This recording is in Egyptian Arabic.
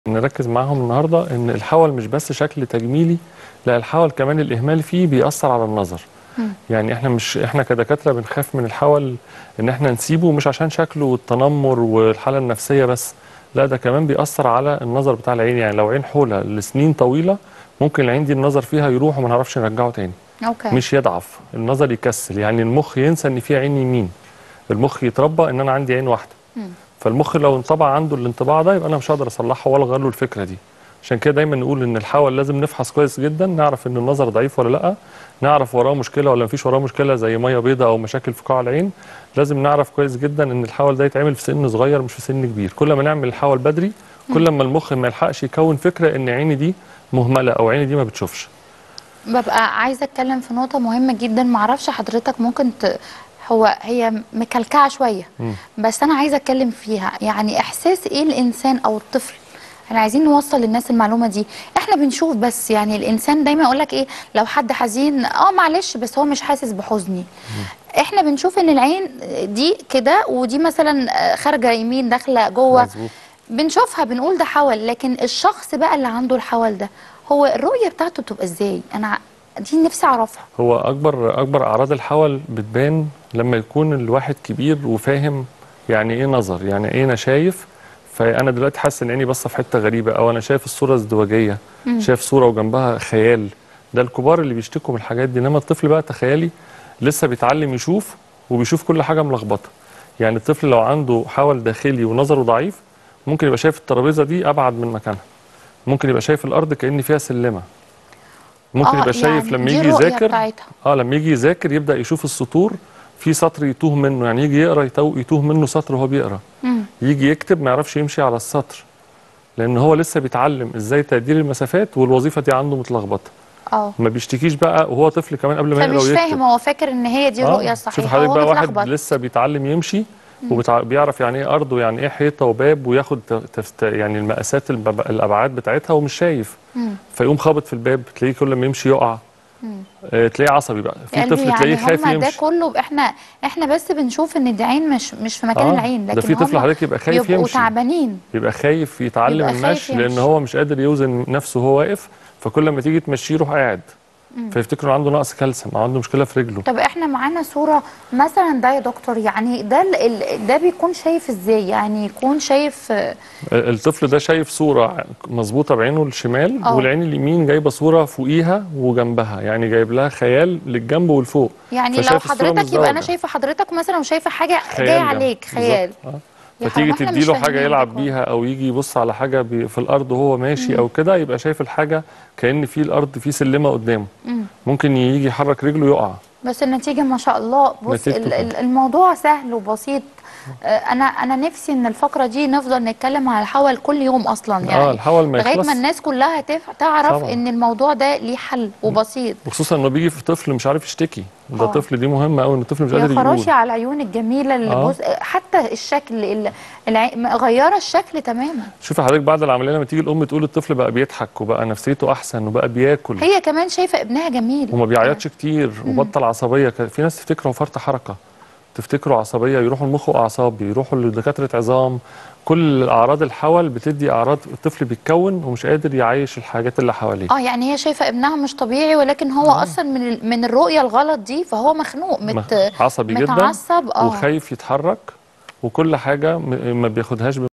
نركز معاهم النهارده ان الحول مش بس شكل تجميلي لا الحول كمان الاهمال فيه بيأثر على النظر يعني احنا مش احنا كدكاتره بنخاف من الحول ان احنا نسيبه مش عشان شكله والتنمر والحاله النفسيه بس لا ده كمان بيأثر على النظر بتاع العين يعني لو عين حوله لسنين طويله ممكن العين دي النظر فيها يروح وما نعرفش نرجعه تاني اوكي مش يضعف النظر يكسل يعني المخ ينسى ان في عين يمين المخ يتربى ان انا عندي عين واحده فالمخ لو انطبع عنده الانطباع ده يبقى انا مش هقدر اصلحه ولا اغير له الفكره دي عشان كده دايما نقول ان الحول لازم نفحص كويس جدا نعرف ان النظر ضعيف ولا لا نعرف وراه مشكله ولا مفيش وراه مشكله زي ميه بيضاء او مشاكل في قاع العين لازم نعرف كويس جدا ان الحول ده يتعمل في سن صغير مش في سن كبير كل ما نعمل الحول بدري كل ما المخ ما يلحقش يكون فكره ان عيني دي مهمله او عيني دي ما بتشوفش ببقى عايزه اتكلم في نقطه مهمه جدا معرفش حضرتك ممكن ت... هو هي مكلكعه شويه مم. بس انا عايزه اتكلم فيها يعني احساس ايه الانسان او الطفل احنا عايزين نوصل للناس المعلومه دي احنا بنشوف بس يعني الانسان دايما يقول لك ايه لو حد حزين اه معلش بس هو مش حاسس بحزني احنا بنشوف ان العين دي كده ودي مثلا خارجه يمين داخله جوه مظبوط. بنشوفها بنقول ده حول لكن الشخص بقى اللي عنده الحول ده هو الرؤيه بتاعته بتبقى ازاي انا ع- دي نفسي اعرفها هو اكبر اكبر اعراض الحول بتبان لما يكون الواحد كبير وفاهم يعني ايه نظر يعني ايه انا شايف فانا دلوقتي حاسس ان عيني باصه في حته غريبه او انا شايف الصوره ازدواجيه شايف صوره وجنبها خيال ده الكبار اللي بيشتكوا من الحاجات دي انما الطفل بقى تخيلي لسه بيتعلم يشوف وبيشوف كل حاجه ملخبطه يعني الطفل لو عنده حول داخلي ونظره ضعيف ممكن يبقى شايف الترابيزه دي ابعد من مكانها ممكن يبقى شايف الارض كان فيها سلمه ممكن آه، يبقى شايف يعني لما دي يجي الرؤية يذاكر بتاعتها. اه لما يجي يذاكر يبدا يشوف السطور في سطر يتوه منه يعني يجي يقرا يتوه, يتوه منه سطر وهو بيقرا مم. يجي يكتب ما يعرفش يمشي على السطر لان هو لسه بيتعلم ازاي تقدير المسافات والوظيفه دي عنده متلخبطه اه ما بيشتكيش بقى وهو طفل كمان قبل ما يقرا فمش ويكتب فاهم هو فاكر ان هي دي الرؤيه شوف الصحيحه حضرتك هو بقى واحد متلخبط لسه بيتعلم يمشي وبيعرف يعني ايه ارض ويعني ايه حيطه وباب وياخد ت- تفت يعني المقاسات الب- الابعاد بتاعتها ومش شايف مم. فيقوم خابط في الباب تلاقيه كل ما يمشي يقع آه، تلاقيه عصبي بقى في قلبي طفل تلاقيه يعني خايف هم ده يمشي كله احنا احنا بس بنشوف ان دي عين مش مش في مكان آه، العين ده لكن في طفل هم حضرتك يبقى خايف بيبقوا يمشي. تعبانين يبقى خايف يتعلم يبقى خايف المشي لان يمشي. هو مش قادر يوزن نفسه وهو واقف فكل ما تيجي تمشيه يروح قاعد فيفتكروا عنده نقص كالسيوم او عنده مشكله في رجله طب احنا معانا صوره مثلا ده يا دكتور يعني ده ال- ال- ده بيكون شايف ازاي يعني يكون شايف آه، الطفل ده شايف صوره مظبوطه بعينه الشمال آه. والعين اليمين جايبه صوره فوقيها وجنبها يعني جايب لها خيال للجنب والفوق يعني لو فشايف الصورة حضرتك يبقى انا مزدوجة. شايفه حضرتك مثلا وشايفه حاجه خيال جايه يعني. عليك خيال بالظبط. آه. يا فتيجي حرام، إحنا مش تديله حاجه فاهمين يلعب ده كله. بيها او يجي يبص على حاجه بي- في الارض وهو ماشي او كده يبقى شايف الحاجه كان في الارض في سلمه قدامه ممكن يجي يحرك رجله يقع بس النتيجة ما شاء الله بص نتيجته ال- ال- كده. الموضوع سهل وبسيط آه، انا انا نفسي ان الفقرة دي نفضل نتكلم على الحول كل يوم اصلا يعني اه الحول ما لغاية يخلص ما الناس كلها تف- تعرف طبعاً. ان الموضوع ده ليه حل وبسيط وخصوصا انه بيجي في طفل مش عارف يشتكي ده آه. طفل دي مهمه قوي ان الطفل مش يا قادر خراشي يقول على العيون الجميلة اللي آه. بص حتى الشكل ال- الع- غير الشكل تماما شوفي حضرتك بعد العمليه لما تيجي الام تقول الطفل بقى بيضحك وبقى نفسيته احسن وبقى بياكل هي كمان شايفة ابنها جميل وما بيعيطش كتير وبطل عصبيه كان في ناس تفتكره فرط حركه تفتكروا عصبيه يروحوا المخ واعصاب يروحوا لدكاتره عظام كل اعراض الحول بتدي اعراض الطفل بيتكون ومش قادر يعيش الحاجات اللي حواليه اه يعني هي شايفة ابنها مش طبيعي ولكن هو اصلا من ال- من الرؤية الغلط دي فهو مخنوق مت عصبي جدا متعصب اه وخايف يتحرك وكل حاجه م- ما بياخدهاش